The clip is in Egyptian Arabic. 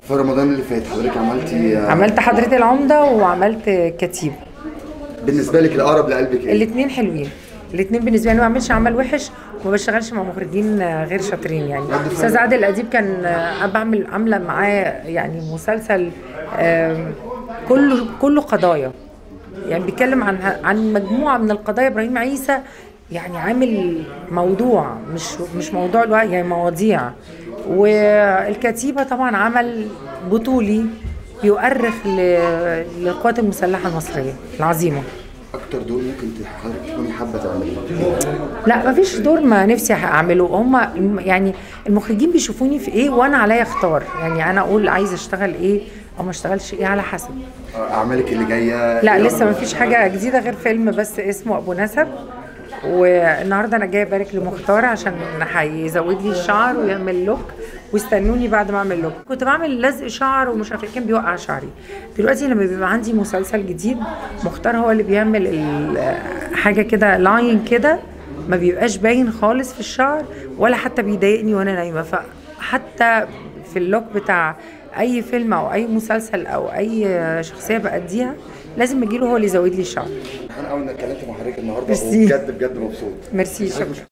في رمضان اللي فات حضرتك عملتي عملت حضرة العمدة وعملت كتيب بالنسبه لك الاقرب لقلبك ايه؟ الاتنين حلوين الاتنين بالنسبه لي ما بعملش عمل وحش وما بشتغلش مع مخرجين غير شاطرين يعني استاذ عادل اديب كان أنا بعمل عامله معاه يعني مسلسل آم، كله كله قضايا يعني بيتكلم عن عن مجموعه من القضايا ابراهيم عيسى يعني عامل موضوع مش مش موضوع الوقت يعني مواضيع والكتيبه طبعا عمل بطولي بيؤرخ ل- للقوات المسلحه المصريه العظيمه اكتر دور ممكن حضرتك تكوني حابه تعمليه لا مفيش دور ما نفسي اعمله هم يعني المخرجين بيشوفوني في ايه وانا عليا اختار يعني انا اقول عايزه اشتغل ايه او ما اشتغلش ايه على حسب اعمالك اللي جايه لا لسه مفيش حاجه جديده غير فيلم بس اسمه ابو نسب والنهارده انا جايه ابارك لمختار عشان هيزود لي الشعر ويعمل لوك واستنوني بعد ما اعمل لوك كنت بعمل لزق شعر ومش عارفه إيه، كان بيوقع شعري دلوقتي لما بيبقى عندي مسلسل جديد مختار هو اللي بيعمل ال- حاجه كده لاين كده ما بيبقاش باين خالص في الشعر ولا حتى بيضايقني وانا نايمه فحتى في اللوك بتاع اي فيلم او اي مسلسل او اي شخصيه باديها لازم اجيله هو اللي يزود لي الشعر انا اول ما اتكلمت مع حضرتك النهارده ميرسي. وبجد بجد مبسوط ميرسي شكرا